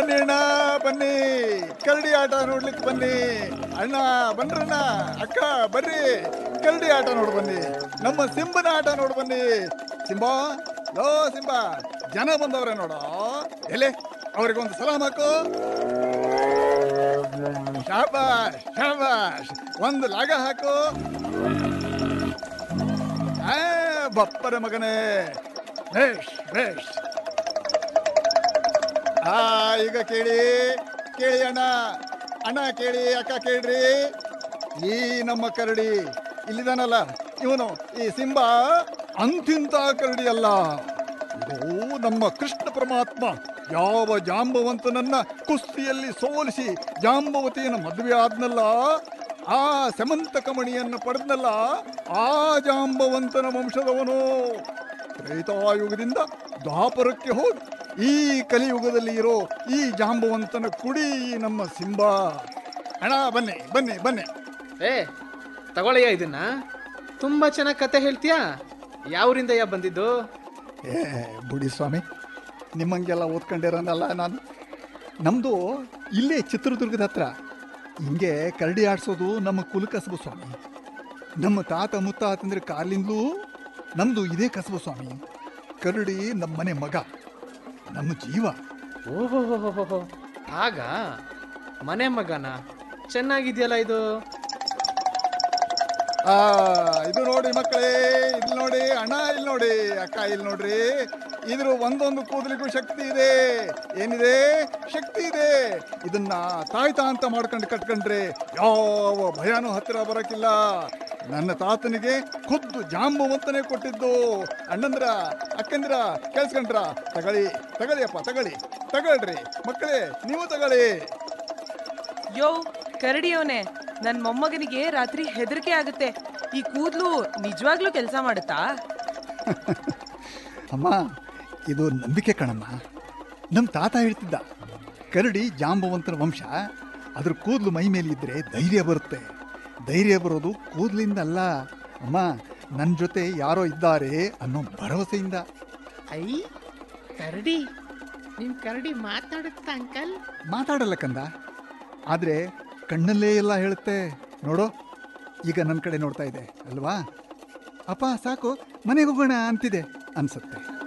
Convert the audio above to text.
ಬನ್ನಿ ಅಣ್ಣ ಬನ್ನಿ ಕರಡಿ ಆಟ ನೋಡ್ಲಿಕ್ಕೆ ಬನ್ನಿ ಅಣ್ಣ ಬನ್ರಣ್ಣ ಅಕ್ಕ ಬರ್ರಿ ಕರಡಿ ಆಟ ನೋಡ್ ಬನ್ನಿ ನಮ್ಮ ಸಿಂಬನ ಆಟ ನೋಡ್ ಬನ್ನಿ ಸಿಂಬಾ ಲೋ ಸಿಂಬಾ ಜನ ಬಂದವ್ರೆ ನೋಡೋ ಎಲೆ ಅವ್ರಿಗೊಂದು ಸಲಾಮ್ ಹಾಕು ಶಾಬಾಷ್ ಶಾಬಾಷ್ ಒಂದು ಲಾಗ ಹಾಕು ಆ, ಬಪ್ಪರ ಮಗನೇ ಬೇಷ್ ಬೇಷ್ ಆ ಈಗ ಕೇಳಿ ಕೇಳಿ ಅಣ್ಣ ಅಣ್ಣ ಕೇಳಿ ಅಕ್ಕ ಕೇಳ್ರಿ ಈ ನಮ್ಮ ಕರಡಿ ಇಲ್ಲಿದಾನಲ್ಲ ಇವನು ಈ ಸಿಂಬ ಅಂತಿಂತ ಕರಡಿ ಅಲ್ಲ ಇದು ನಮ್ಮ ಕೃಷ್ಣ ಪರಮಾತ್ಮ ಯಾವ ಜಾಂಬವಂತನನ್ನ ಕುಸ್ತಿಯಲ್ಲಿ ಸೋಲಿಸಿ ಜಾಂಬವತಿಯನ್ನು ಮದುವೆ ಆದ್ನಲ್ಲ ಆ ಸಮಂತ ಕಮಣಿಯನ್ನು ಪಡೆದ್ನಲ್ಲ ಆ ಜಾಂಬವಂತನ ವಂಶದವನು ತ್ರೇತಾಯುಗದಿಂದ ದ್ವಾಪರಕ್ಕೆ ಹೋಗಿ ಈ ಕಲಿಯುಗದಲ್ಲಿ ಇರೋ ಈ ಜಾಂಬವಂತನ ಕುಡಿ ನಮ್ಮ ಸಿಂಬ ಅಣ್ಣ ಬನ್ನಿ ಬನ್ನಿ ಬನ್ನಿ ಏ ತಗೊಳ್ಳಯ್ಯ ಇದನ್ನ ತುಂಬಾ ಚೆನ್ನಾಗಿ ಕತೆ ಹೇಳ್ತೀಯಾ ಯಾವೂರಿಂದ ಯಾ ಬಂದಿದ್ದು ಏ ಬುಡಿ ಸ್ವಾಮಿ ನಿಮ್ಮಂಗೆಲ್ಲ ಓದ್ಕೊಂಡಿರೋನಲ್ಲ ನಾನು ನಮ್ಮದು ಇಲ್ಲೇ ಚಿತ್ರದುರ್ಗದ ಹತ್ರ ಹಿಂಗೆ ಕರಡಿ ಆಡಿಸೋದು ನಮ್ಮ ಕುಲ ಕಸಬು ಸ್ವಾಮಿ ನಮ್ಮ ತಾತ ಮುತ್ತಾತಂದ್ರೆ ಕಾಲಿಂದಲೂ ನಮ್ಮದು ಇದೇ ಕಸಬು ಸ್ವಾಮಿ ಕರಡಿ ನಮ್ಮ ಮನೆ ಮಗ ನಮ್ಮ ಜೀವ ಓಹೋ ಆಗ ಮನೆ ಮಗನ ಚೆನ್ನಾಗಿದೆಯಲ್ಲ ಇದು ಆ ಇದು ನೋಡಿ ಮಕ್ಕಳೇ ಇಲ್ಲಿ ನೋಡಿ ಅಣ್ಣ ಇಲ್ಲಿ ನೋಡಿ ಅಕ್ಕ ಇಲ್ಲಿ ನೋಡ್ರಿ ಇದ್ರ ಒಂದೊಂದು ಕೂದಲಿಗೂ ಶಕ್ತಿ ಇದೆ ಏನಿದೆ ಶಕ್ತಿ ಇದೆ ಇದನ್ನ ತಾಯ್ತಾ ಅಂತ ಮಾಡ್ಕೊಂಡು ಕಟ್ಕೊಂಡ್ರೆ ಯಾವ ಭಯನೂ ಹತ್ತಿರ ಬರಕ್ಕಿಲ್ಲ ನನ್ನ ತಾತನಿಗೆ ಖುದ್ದು ಜಾಂಬವಂತನೇ ಕೊಟ್ಟಿದ್ದು ಅಣ್ಣಂದ್ರ ಅಕ್ಕಂದ್ರ ಕೇಳಿಸ್ಕೊಂಡ್ರ ತಗೊಳ್ಳಿ ತಗೊಳ್ಳಿಯಪ್ಪ ತಗೊಳ್ಳಿ ತಗೊಳ್ರಿ ಮಕ್ಕಳೇ ನೀವು ತಗೊಳ್ಳಿ ಯೋ ಕರಡಿಯವನೇ ನನ್ ಮೊಮ್ಮಗನಿಗೆ ರಾತ್ರಿ ಹೆದರಿಕೆ ಆಗುತ್ತೆ ಈ ಕೂದ್ಲು ನಿಜವಾಗ್ಲೂ ಕೆಲಸ ಮಾಡುತ್ತಾ ಅಮ್ಮ ಇದು ನಂಬಿಕೆ ಕಣಮ್ಮ ನಮ್ಮ ತಾತ ಹೇಳ್ತಿದ್ದ ಕರಡಿ ಜಾಂಬವಂತನ ವಂಶ ಅದ್ರ ಕೂದಲು ಮೈ ಮೇಲೆ ಇದ್ರೆ ಧೈರ್ಯ ಬರುತ್ತೆ ಧೈರ್ಯ ಬರೋದು ಕೂದಲಿಂದ ಅಲ್ಲ ಅಮ್ಮ ನನ್ನ ಜೊತೆ ಯಾರೋ ಇದ್ದಾರೆ ಅನ್ನೋ ಭರವಸೆಯಿಂದ ಐ ಕರಡಿ ನಿಮ್ ಕರಡಿ ಮಾತಾಡುತ್ತಾ ಅಂಕಲ್ ಮಾತಾಡಲ್ಲ ಕಂದ ಆದರೆ ಕಣ್ಣಲ್ಲೇ ಎಲ್ಲ ಹೇಳುತ್ತೆ ನೋಡೋ ಈಗ ನನ್ನ ಕಡೆ ನೋಡ್ತಾ ಇದೆ ಅಲ್ವಾ ಅಪ್ಪ ಸಾಕು ಮನೆಗೆ ಹೋಗೋಣ ಅಂತಿದೆ ಅನ್ಸುತ್ತೆ